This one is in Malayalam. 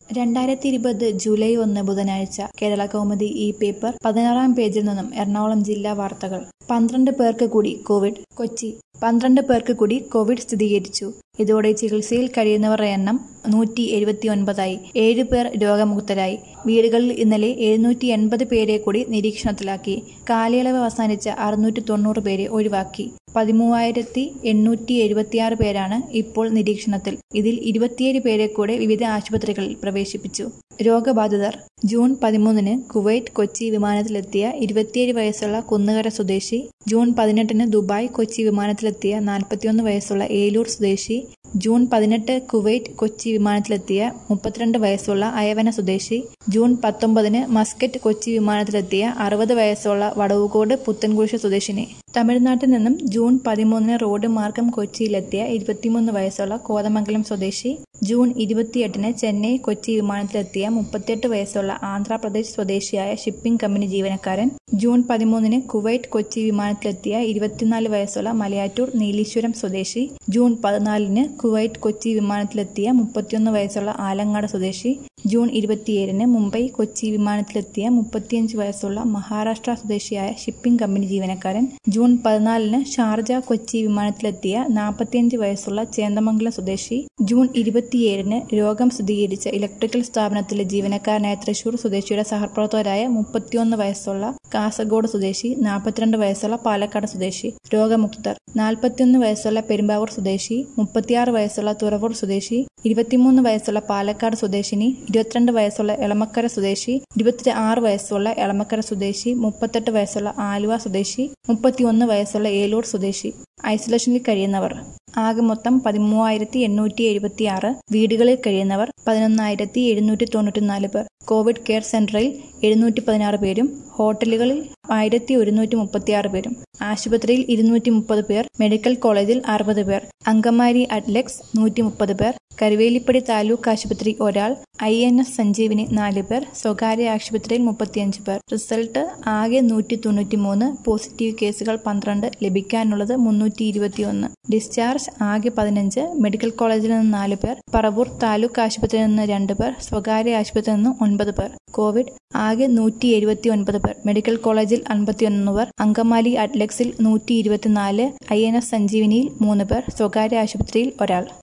രണ്ടായിരത്തി ഇരുപത് ജൂലൈ ഒന്ന് ബുധനാഴ്ച കേരള കൗമുദി ഈ പേപ്പർ പതിനാറാം പേജിൽ നിന്നും എറണാകുളം ജില്ലാ വാർത്തകൾ പന്ത്രണ്ട് പേർക്ക് കൂടി കോവിഡ് കൊച്ചി പന്ത്രണ്ട് പേർക്ക് കൂടി കോവിഡ് സ്ഥിരീകരിച്ചു ഇതോടെ ചികിത്സയിൽ കഴിയുന്നവരുടെ എണ്ണം നൂറ്റി എഴുപത്തി ഒൻപതായി ഏഴ് പേർ രോഗമുക്തരായി വീടുകളിൽ ഇന്നലെ എഴുന്നൂറ്റി എൺപത് പേരെ കൂടി നിരീക്ഷണത്തിലാക്കി കാലയളവ് അവസാനിച്ച അറുന്നൂറ്റി തൊണ്ണൂറ് പേരെ ഒഴിവാക്കി പതിമൂവായിരത്തി എണ്ണൂറ്റി എഴുപത്തിയാറ് പേരാണ് ഇപ്പോൾ നിരീക്ഷണത്തിൽ ഇതിൽ ഇരുപത്തിയേഴ് പേരെ കൂടെ വിവിധ ആശുപത്രികളിൽ പ്രവേശിപ്പിച്ചു രോഗബാധിതർ ജൂൺ പതിമൂന്നിന് കുവൈറ്റ് കൊച്ചി വിമാനത്തിലെത്തിയ ഇരുപത്തിയേഴ് വയസ്സുള്ള കുന്നുകര സ്വദേശി ജൂൺ പതിനെട്ടിന് ദുബായ് കൊച്ചി വിമാനത്തിലെത്തിയ നാൽപ്പത്തിയൊന്ന് വയസ്സുള്ള ഏലൂർ സ്വദേശി ജൂൺ പതിനെട്ട് കുവൈറ്റ് കൊച്ചി വിമാനത്തിലെത്തിയ മുപ്പത്തിരണ്ട് വയസ്സുള്ള അയവന സ്വദേശി ജൂൺ പത്തൊമ്പതിന് മസ്കറ്റ് കൊച്ചി വിമാനത്തിലെത്തിയ അറുപത് വയസ്സുള്ള വടവുകോട് പുത്തൻകുരിശ് സ്വദേശിനി തമിഴ്നാട്ടിൽ നിന്നും ജൂൺ പതിമൂന്നിന് റോഡ് മാർഗം കൊച്ചിയിലെത്തിയ ഇരുപത്തിമൂന്ന് വയസ്സുള്ള കോതമംഗലം സ്വദേശി ജൂൺ ഇരുപത്തിയെട്ടിന് ചെന്നൈ കൊച്ചി വിമാനത്തിലെത്തിയ മുപ്പത്തിയെട്ട് വയസ്സുള്ള ആന്ധ്രാപ്രദേശ് സ്വദേശിയായ ഷിപ്പിംഗ് കമ്പനി ജീവനക്കാരൻ ജൂൺ പതിമൂന്നിന് കുവൈറ്റ് കൊച്ചി വിമാനത്തിലെത്തിയ ഇരുപത്തിനാല് വയസ്സുള്ള മലയാറ്റൂർ നീലീശ്വരം സ്വദേശി ജൂൺ പതിനാലിന് കുവൈറ്റ് കൊച്ചി വിമാനത്തിലെത്തിയ മുപ്പത്തിയൊന്ന് വയസ്സുള്ള ആലങ്ങാട് സ്വദേശി ജൂൺ ഇരുപത്തിയേഴിന് മുംബൈ കൊച്ചി വിമാനത്തിലെത്തിയ മുപ്പത്തിയഞ്ച് വയസ്സുള്ള മഹാരാഷ്ട്ര സ്വദേശിയായ ഷിപ്പിംഗ് കമ്പനി ജീവനക്കാരൻ ജൂൺ പതിനാലിന് ഷാർജ കൊച്ചി വിമാനത്തിലെത്തിയ നാൽപ്പത്തിയഞ്ച് വയസ്സുള്ള ചേന്ദമംഗലം സ്വദേശി ജൂൺ ഇരുപത്തിയേഴിന് രോഗം സ്ഥിരീകരിച്ച ഇലക്ട്രിക്കൽ സ്ഥാപനത്തിലെ ജീവനക്കാരനായ തൃശൂർ സ്വദേശിയുടെ സഹപ്രവർത്തകരായ മുപ്പത്തിയൊന്ന് വയസ്സുള്ള കാസർഗോഡ് സ്വദേശി നാൽപ്പത്തിരണ്ട് വയസ്സുള്ള പാലക്കാട് സ്വദേശി രോഗമുക്തർ നാൽപ്പത്തിയൊന്ന് വയസ്സുള്ള പെരുമ്പാവൂർ സ്വദേശി മുപ്പത്തിയാറ് വയസ്സുള്ള തുറവൂർ സ്വദേശി ഇരുപത്തിമൂന്ന് വയസ്സുള്ള പാലക്കാട് സ്വദേശിനി ഇരുപത്തിരണ്ട് വയസ്സുള്ള എളമക്കര സ്വദേശി ഇരുപത്തി ആറ് വയസ്സുള്ള എളമക്കര സ്വദേശി മുപ്പത്തെട്ട് വയസ്സുള്ള ആലുവ സ്വദേശി മുപ്പത്തിയൊന്ന് വയസ്സുള്ള ഏലൂർ സ്വദേശി ഐസൊലേഷനിൽ കഴിയുന്നവർ ആകെ മൊത്തം പതിമൂവായിരത്തി എണ്ണൂറ്റി എഴുപത്തി ആറ് വീടുകളിൽ കഴിയുന്നവർ പതിനൊന്നായിരത്തി എഴുന്നൂറ്റി തൊണ്ണൂറ്റിനാല് പേർ കോവിഡ് കെയർ സെന്ററിൽ എഴുന്നൂറ്റി പതിനാറ് പേരും ഹോട്ടലുകളിൽ ആയിരത്തി ഒരുന്നൂറ്റി മുപ്പത്തിയാറ് പേരും ആശുപത്രിയിൽ ഇരുന്നൂറ്റി മുപ്പത് പേർ മെഡിക്കൽ കോളേജിൽ അറുപത് പേർ അങ്കമാരി അറ്റ്ലക്സ് നൂറ്റി മുപ്പത് പേർ കരുവേലിപ്പടി താലൂക്ക് ആശുപത്രി ഒരാൾ ഐ എൻ എസ് സഞ്ജീവിനി നാല് പേർ സ്വകാര്യ ആശുപത്രിയിൽ മുപ്പത്തിയഞ്ച് പേർ റിസൾട്ട് ആകെ നൂറ്റി തൊണ്ണൂറ്റി മൂന്ന് പോസിറ്റീവ് കേസുകൾ പന്ത്രണ്ട് ലഭിക്കാനുള്ളത് മുന്നൂറ്റി ഇരുപത്തിയൊന്ന് ഡിസ്ചാർജ് ആകെ പതിനഞ്ച് മെഡിക്കൽ കോളേജിൽ നിന്ന് നാല് പേർ പറവൂർ താലൂക്ക് ആശുപത്രിയിൽ നിന്ന് രണ്ട് പേർ സ്വകാര്യ ആശുപത്രിയിൽ നിന്ന് ഒൻപത് പേർ കോവിഡ് ആകെ നൂറ്റി എഴുപത്തി ഒൻപത് പേർ മെഡിക്കൽ കോളേജിൽ അൻപത്തിയൊന്ന് പേർ അങ്കമാലി അറ്റ്ലക്സിൽ നൂറ്റി ഇരുപത്തിനാല് ഐ എൻ എസ് സഞ്ജീവിനിയിൽ മൂന്ന് പേർ സ്വകാര്യ ആശുപത്രിയിൽ ഒരാൾ